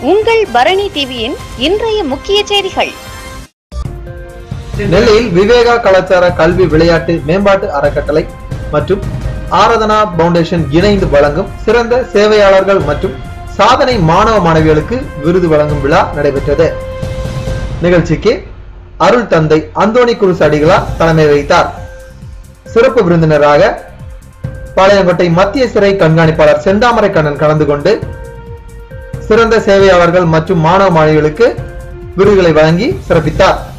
உங்கள் பரணி டிவியின் இன்றைய முக்கிய செய்திகள் நெல்லையில் விவேகா கலாச்சார கல்வி விளையாட்டு மேம்பாட்டு அறக்கட்டளை மற்றும் ஆராதனா பவுண்டேஷன் இணைந்து வழங்கும் சிறந்த சேவையாளர்கள் மற்றும் சாதனை மாணவ மாணவிகளுக்கு விருது வழங்கும் விழா நடைபெற்றது நிகழ்ச்சிக்கு அருள் தந்தை அந்தோணி குருஸ் அடிகளார் தலைமை வைத்தார் சிறப்பு விருந்தினராக பாளையங்கோட்டை மத்திய சிறை கண்காணிப்பாளர் செந்தாமரை கண்ணன் கலந்து கொண்டு சிறந்த சேவையாளர்கள் மற்றும் மாணவ மாணவிகளுக்கு விருதுகளை வழங்கி சிறப்பித்தார்